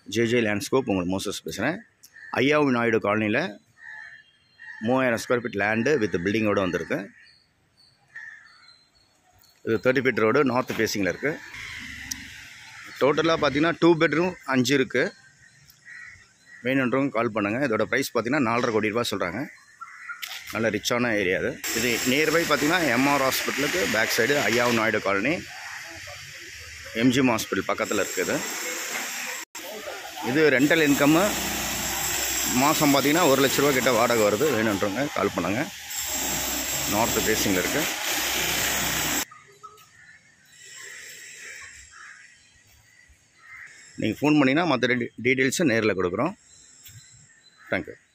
JJ landscape உங்களுக்கு Moses பேசுகிறேன் ஐயாவு நாயுடு காலனியில் மூவாயிரம் ஸ்கொயர் ஃபீட் லேண்டு வித் பில்டிங்கோடு வந்திருக்கு இது தேர்ட்டி ஃபீட் ரோடு நார்த் ஃபேஸிங்கில் இருக்குது டோட்டலாக பார்த்தீங்கன்னா டூ பெட்ரூம் அஞ்சு இருக்குது வேணுன்றவங்க கால் பண்ணுங்கள் இதோட ப்ரைஸ் பார்த்தீங்கன்னா நாலரை கோடி ரூபாய் சொல்கிறாங்க நல்ல ரிச்சான ஏரியா அது இது நியர்பை பார்த்தீங்கன்னா எம்ஆர் ஹாஸ்பிட்டலுக்கு back side Ayyavu Naidu colony M G M hospital பக்கத்தில் இருக்குது இது ரெண்டல் இன்கம்மு மாதம் பார்த்தீங்கன்னா ஒரு லட்ச ரூபா கிட்ட வாடகை வருது வேணுன்றவங்க கால் பண்ணுங்க நார்த் ஃபேஸிங்கில் இருக்குது நீங்கள் ஃபோன் பண்ணிங்கன்னா மற்ற டீட்டெயில்ஸை நேரில் கொடுக்குறோம் தேங்க்யூ